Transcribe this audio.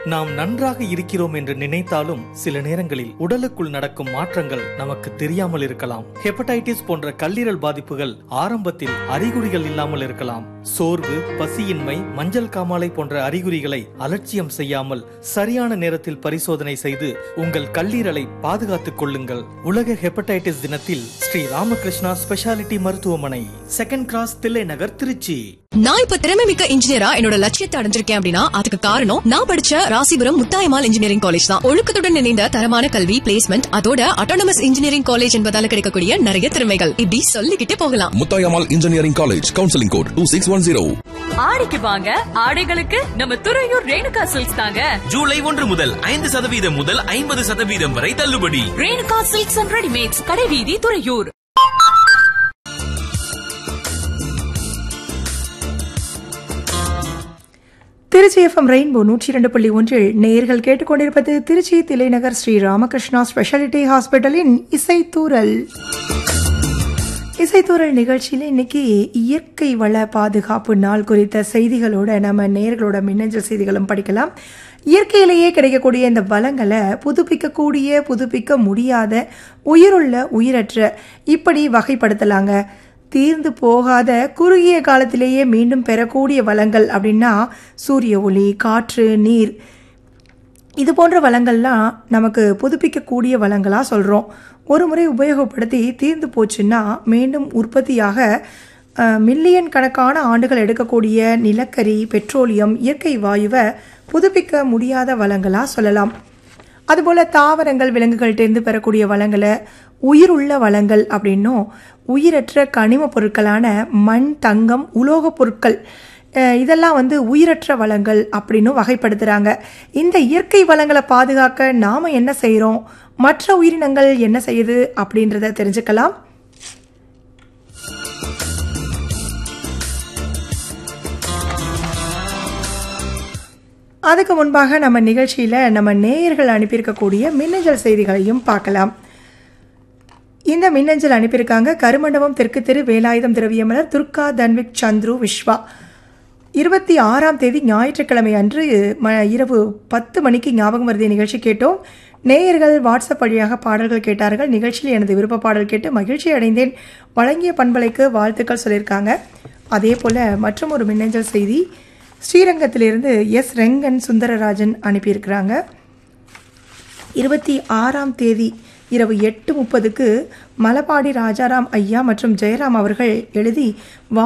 நாம் நன்றாக இருக்கிறோம் என்று நினைத்தாலும் சில நேரங்களில் உடலுக்குள் நடக்கும் மாற்றங்கள் நமக்கு தெரியாமல் இருக்கலாம் ஹெப்படைட்டிஸ் போன்ற கல்லீரல் பாதிப்புகள் ஆரம்பத்தில் அறிகுறிகள் இல்லாமல் இருக்கலாம் சோர்வு பசியின்மை மஞ்சள் காமாலை போன்ற அறிகுறிகளை அலட்சியம் செய்யாமல் சரியான நேரத்தில் பரிசோதனை செய்து உங்கள் கல்லீரலை பாதுகாத்துக் கொள்ளுங்கள் உலக ஹெப்படைட்டிஸ் தினத்தில் ஸ்ரீ ராமகிருஷ்ணா ஸ்பெஷாலிட்டி மருத்துவமனை செகண்ட் கிராஸ் தில்லை நகர் திருச்சி நான் இப்ப திறமை மிக்க இன்ஜினியரா என்னோட லட்சியத்தை அடைஞ்சிருக்கேன் அப்படின்னா அதுக்கு காரணம் நான் படிச்ச ராசிபுரம் முத்தாயமால் இன்ஜினியரிங் காலேஜ் தான் ஒழுக்கத்துடன் இணைந்த தரமான கல்வி பிளேஸ்மெண்ட் அதோட அட்டானமஸ் இன்ஜினியரிங் காலேஜ் என்பதால கிடைக்கக்கூடிய நிறைய திறமைகள் இப்படி சொல்லிக்கிட்டே போகலாம் Muthayammal engineering college counselling code two six one zero ஆடிக்கு வாங்க ஆடைகளுக்கு நம்ம துறையூர் ரேணுகா சில்க்ஸ் தாங்க ஜூலை ஒன்று முதல் ஐந்து சதவீதம் முதல் ஐம்பது சதவீதம் வரை தள்ளுபடி ரேணுகா சில்க்ஸ் அண்ட் ரெடிமேட்ஸ் கடைவீதி துறையூர் திருச்சி எஃப்எம் ரெயின்போ நூற்றி இரண்டு புள்ளி ஒன்றில் நேயர்கள் கேட்டுக்கொண்டிருப்பது திருச்சி திலைநகர் ஸ்ரீ ராமகிருஷ்ணா ஸ்பெஷாலிட்டி ஹாஸ்பிட்டலின் இசைத்தூரல் இசைத்தூரல் நிகழ்ச்சியில் இன்னைக்கு இயற்கை வள பாதுகாப்பு நாள் குறித்த செய்திகளோட நம்ம நேயர்களோட மின்னஞ்சல் செய்திகளும் படிக்கலாம் இயற்கையிலேயே கிடைக்கக்கூடிய இந்த வளங்களை புதுப்பிக்கக்கூடிய புதுப்பிக்க முடியாத உயிருள்ள உயிரற்ற இப்படி வகைப்படுத்தலாங்க தீர்ந்து போகாத குறுகிய காலத்திலேயே மீண்டும் பெறக்கூடிய வளங்கள் அப்படின்னா சூரிய ஒளி காற்று நீர் இது போன்ற வளங்கள்லாம் நமக்கு புதுப்பிக்கக்கூடிய வளங்களாக சொல்கிறோம் ஒரு முறை உபயோகப்படுத்தி தீர்ந்து போச்சுன்னா மீண்டும் உற்பத்தியாக அஹ், மில்லியன் கணக்கான ஆண்டுகள் எடுக்கக்கூடிய நிலக்கரி பெட்ரோலியம் இயற்கை வாயுவை புதுப்பிக்க முடியாத வளங்களாக சொல்லலாம் அதுபோல் தாவரங்கள் விலங்குகள்கிட்டேருந்து பெறக்கூடிய வளங்களை உயிருள்ள வளங்கள் அப்படின்னும் உயிரற்ற கனிம பொருட்களான மண் தங்கம் உலோகப் பொருட்கள் அஹ் இதெல்லாம் வந்து உயிரற்ற வளங்கள் அப்படின்னு வகைப்படுத்துகிறாங்க இந்த இயற்கை வளங்களை பாதுகாக்க நாம் என்ன செய்கிறோம் மற்ற உயிரினங்கள் என்ன செய்யுது அப்படின்றத தெரிஞ்சுக்கலாம் அதுக்கு முன்பாக நம்ம நிகழ்ச்சியில் நம்ம நேயர்கள் அனுப்பியிருக்கக்கூடிய மின்னஞ்சல் செய்திகளையும் பார்க்கலாம் இந்த மின்னஞ்சல் அனுப்பியிருக்காங்க கருமண்டபம் தெற்கு தெரு வேலாயுதம் திரவியமலர் துர்கா தன்விக் சந்துரு விஸ்வா இருபத்தி ஆறாம் தேதி ஞாயிற்றுக்கிழமை அன்று ம இரவு பத்து மணிக்கு ஞாபகம் வருதிய நிகழ்ச்சி கேட்டோம் நேயர்கள் வாட்ஸ்அப் வழியாக பாடல்கள் கேட்டார்கள் நிகழ்ச்சியில் எனது விருப்ப பாடல் கேட்டு மகிழ்ச்சி அடைந்தேன் வழங்கிய பண்பலைக்கு வாழ்த்துக்கள் சொல்லியிருக்காங்க அதே போல் மற்றும் ஒரு மின்னஞ்சல் செய்தி ஸ்ரீரங்கத்திலிருந்து எஸ் ரெங்கன் சுந்தரராஜன் அனுப்பியிருக்கிறாங்க இருபத்தி ஆறாம் தேதி இரவு எட்டு முப்பதுக்கு மலபாடி ராஜாராம் ஐயா மற்றும் ஜெயராம் அவர்கள் எழுதி வா